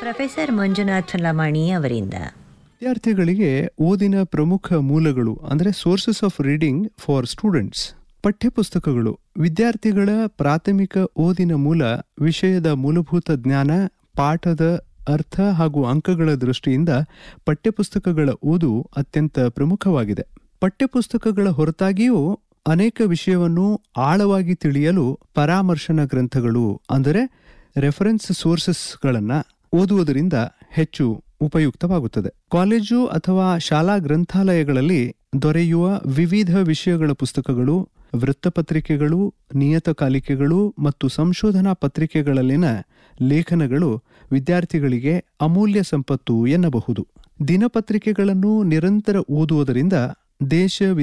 professor Manjunath Lamani ಅವರಿಂದ ವಿದ್ಯಾರ್ಥಿಗಳಿಗೆ ಓದಿನ ಪ್ರಮುಖ ಮೂಲಗಳು ಅಂದರೆ sources of reading for students ಪಠ್ಯಪುಸ್ತಕಗಳು ವಿದ್ಯಾರ್ಥಿಗಳ ಪ್ರಾಥಮಿಕ ಓದಿನ ಮೂಲ ವಿಷಯದ ಮೂಲಭೂತ ಜ್ಞಾನ ಪಾಠದ ಅರ್ಥ ಹಾಗೂ ಅಂಕಗಳ ದೃಷ್ಟಿಯಿಂದ ಪಠ್ಯಪುಸ್ತಕಗಳ ಓದು ಅತ್ಯಂತ ಪ್ರಮುಖವಾಗಿದೆ ಪಠ್ಯಪುಸ್ತಕಗಳ ಹೊರತಾಗಿಯೂ ಅನೇಕ ವಿಷಯವನ್ನು ಆಳವಾಗಿ ತಿಳಿಯಲು ಪರಾಮರ್ಶನ ಗ್ರಂಥಗಳು ಅಂದರೆ ರೆಫರೆನ್ಸ್ ಸೋರ್ಸಸ್ಗಳನ್ನು ಓದುವುದರಿಂದ ಹೆಚ್ಚು ಉಪಯುಕ್ತವಾಗುತ್ತದೆ ಕಾಲೇಜು ಅಥವಾ ಶಾಲಾ ಗ್ರಂಥಾಲಯಗಳಲ್ಲಿ ದೊರೆಯುವ ವಿವಿಧ ವಿಷಯಗಳ ಪುಸ್ತಕಗಳು ವೃತ್ತಪತ್ರಿಕೆಗಳು ನಿಯತಕಾಲಿಕೆಗಳು ಮತ್ತು ಸಂಶೋಧನಾ ಪತ್ರಿಕೆಗಳಲ್ಲಿನ ಲೇಖನಗಳು ವಿದ್ಯಾರ್ಥಿಗಳಿಗೆ ಅಮೂಲ್ಯ ಸಂಪತ್ತು ಎನ್ನಬಹುದು ದಿನಪತ್ರಿಕೆಗಳನ್ನು ನಿರಂತರ ಓದುವುದರಿಂದ ದೇಶ